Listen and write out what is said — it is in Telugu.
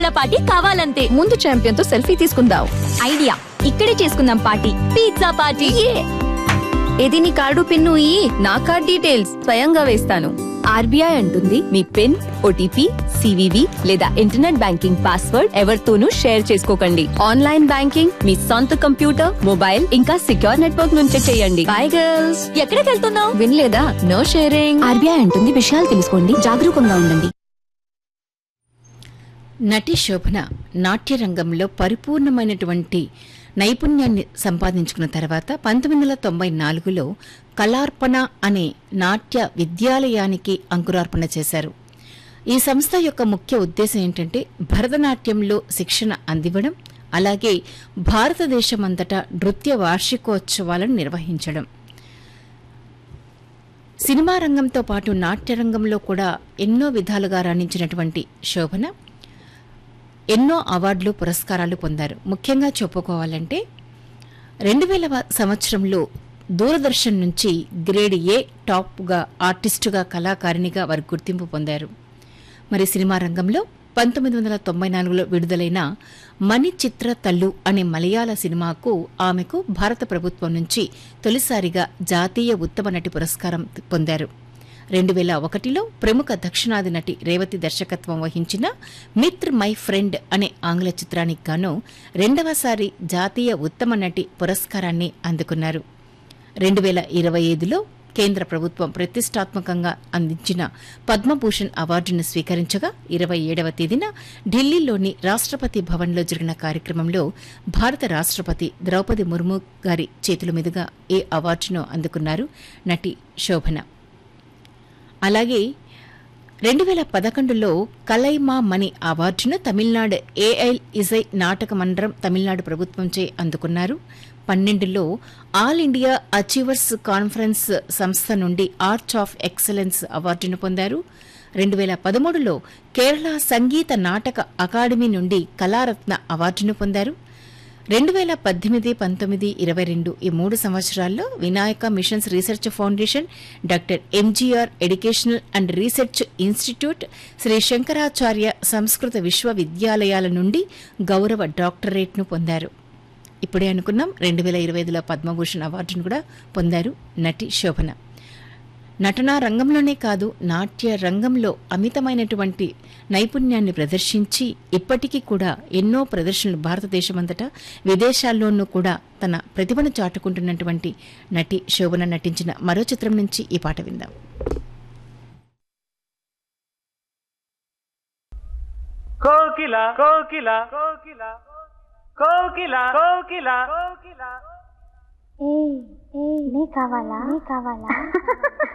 పార్టీ కావాలంతే ముందు ఛాంపియన్ తో సెల్ఫీ తీసుకుందాం ఐడియా ఇక్కడే చేసుకుందాం పార్టీ పిజ్జా పార్టీ ఇది నీ కార్డు పిన్ను ఈ నా కార్డ్ డీటెయిల్స్ స్వయంగా వేస్తాను ఆర్బీఐ అంటుంది మీ పిన్ ఓటీపీ సివివి లేదా ఇంటర్నెట్ బ్యాంకింగ్ పాస్వర్డ్ ఎవరితోనూ షేర్ చేసుకోకండి ఆన్లైన్ బ్యాంకింగ్ మీ సొంత కంప్యూటర్ మొబైల్ ఇంకా సిక్యూర్ నెట్వర్క్ నుంచే చేయండి బై గర్ల్స్ ఎక్కడికి వెళ్తున్నావు వినలేదా నో షేరింగ్ ఆర్బీఐ అంటుంది విషయాలు తెలుసుకోండి జాగరూకంగా ఉండండి నటి శోభన నాట్యరంగంలో పరిపూర్ణమైనటువంటి నైపుణ్యాన్ని సంపాదించుకున్న తర్వాత పంతొమ్మిది వందల తొంభై నాలుగులో కళార్పణ అనే నాట్య విద్యాలయానికి అంకురార్పణ చేశారు ఈ సంస్థ యొక్క ముఖ్య ఉద్దేశం ఏంటంటే భరతనాట్యంలో శిక్షణ అందివ్వడం అలాగే భారతదేశమంతటా నృత్య వార్షికోత్సవాలను నిర్వహించడం సినిమా రంగంతో పాటు నాట్యరంగంలో కూడా ఎన్నో విధాలుగా రాణించినటువంటి శోభన ఎన్నో అవార్డులు పురస్కారాలు పొందారు ముఖ్యంగా చెప్పుకోవాలంటే రెండు వేల సంవత్సరంలో దూరదర్శన్ నుంచి గ్రేడ్ ఏ టాప్గా ఆర్టిస్టుగా కళాకారిణిగా వారు గుర్తింపు పొందారు మరి సినిమా రంగంలో పంతొమ్మిది వందల తొంభై నాలుగులో విడుదలైన మణి చిత్ర తల్లు అనే మలయాళ సినిమాకు ఆమెకు భారత ప్రభుత్వం నుంచి తొలిసారిగా జాతీయ ఉత్తమ నటి పురస్కారం పొందారు రెండు వేల ఒకటిలో ప్రముఖ దక్షిణాది నటి రేవతి దర్శకత్వం వహించిన మిత్ర్ మై ఫ్రెండ్ అనే ఆంగ్ల చిత్రానికి గాను రెండవసారి జాతీయ ఉత్తమ నటి పురస్కారాన్ని అందుకున్నారు రెండు వేల ఇరవై ఐదులో కేంద్ర ప్రభుత్వం ప్రతిష్టాత్మకంగా అందించిన పద్మభూషణ్ అవార్డును స్వీకరించగా ఇరవై ఏడవ తేదీన ఢిల్లీలోని రాష్ట్రపతి భవన్లో జరిగిన కార్యక్రమంలో భారత రాష్ట్రపతి ద్రౌపది ముర్ము గారి చేతుల మీదుగా ఈ అవార్డును అందుకున్నారు నటి శోభన అలాగే రెండు వేల పదకొండులో కలైమా మణి అవార్డును తమిళనాడు ఏఐల్ ఇజై నాటక మండలం తమిళనాడు ప్రభుత్వంచే అందుకున్నారు పన్నెండులో ఆల్ ఇండియా అచీవర్స్ కాన్ఫరెన్స్ సంస్థ నుండి ఆర్చ్ ఆఫ్ ఎక్సలెన్స్ అవార్డును పొందారు రెండు వేల పదమూడులో కేరళ సంగీత నాటక అకాడమీ నుండి కళారత్న అవార్డును పొందారు రెండు వేల పద్దెనిమిది పంతొమ్మిది ఇరవై రెండు ఈ మూడు సంవత్సరాల్లో Vinayaka missions research foundation doctor MGR educational and research institute Shri Shankaracharya Sanskrit విశ్వవిద్యాలయాల నుండి గౌరవ డాక్టరేట్ను పొందారు ఇప్పుడే అనుకున్నాం రెండు వేల ఇరవై ఐదులో పద్మభూషణ్ అవార్డును కూడా పొందారు నటి శోభన నటనా రంగంలోనే కాదు నాట్య రంగంలో అమితమైనటువంటి నైపుణ్యాన్ని ప్రదర్శించి ఇప్పటికీ కూడా ఎన్నో ప్రదర్శనలు భారతదేశమంతటా విదేశాల్లోనూ కూడా తన ప్రతిభను చాటుకుంటున్నటువంటి నటి శోభన నటించిన మరో చిత్రం నుంచి ఈ పాట విందాం కోకిల కోకిల కోకిల కోకిల కోకిల కోకిల ఏ ఏ నీ కావాలా నీ కావాలా